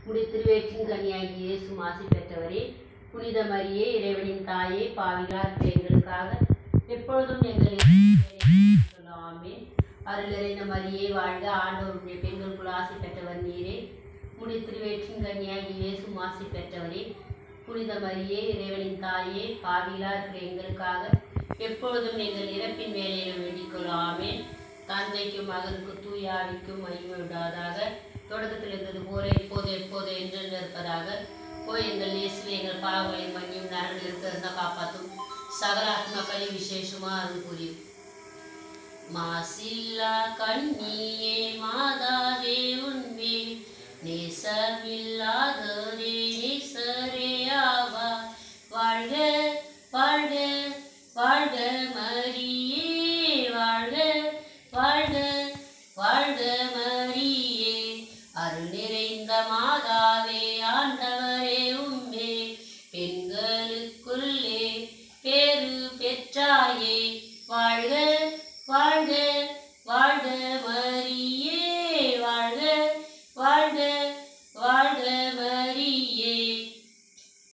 முடி திருவேற்றின் கன்னியாகி இயேசு மாசி பெற்றவரே புனித மரியே இறைவனின் தாயே பாவிலார் எங்களுக்காக எப்பொழுதும் எங்களை ஆமென் அருள் நிறைந்த மரியே வாழ்க ஆண்டவருடைய பெண்களுக்குள் ஆசி பெற்றவர் நீரே முடி திருவேற்றின் கன்னியாகி இயேசு மாசி பெற்றவரே புனித மரியே இறைவனின் தாயே பாவிலா இருக்கிற எங்களுக்காக எப்பொழுதும் எங்கள் இறப்பின் வேலையிலும் வேண்டிக் கொள்ளாமேன் தந்தைக்கும் மகனுக்கும் தூயாவிக்கும் மகிமை விடாதாக தொடக்கத்தில் இருந்தது போல இப்போது எப்போது என்று இருப்பதாக போய் எங்கள் இயேசுவை எங்கள் பாவங்களை மன்னியும் நரன் இருக்கிறதா காப்பாற்றும் சகல ஆத்மக்களை விசேஷமா அருள் புரியும் மாசில்லா கண்ணியே மாதாவே உன்மே நேசமில்லாதரே நேசரே ஆவா வாழ்க வாழ்க வாழ்க மரியே வாழ்க வாழ்க வாழ்க மரியே அருள் நிறைந்த மாதாவே ஆண்டவர்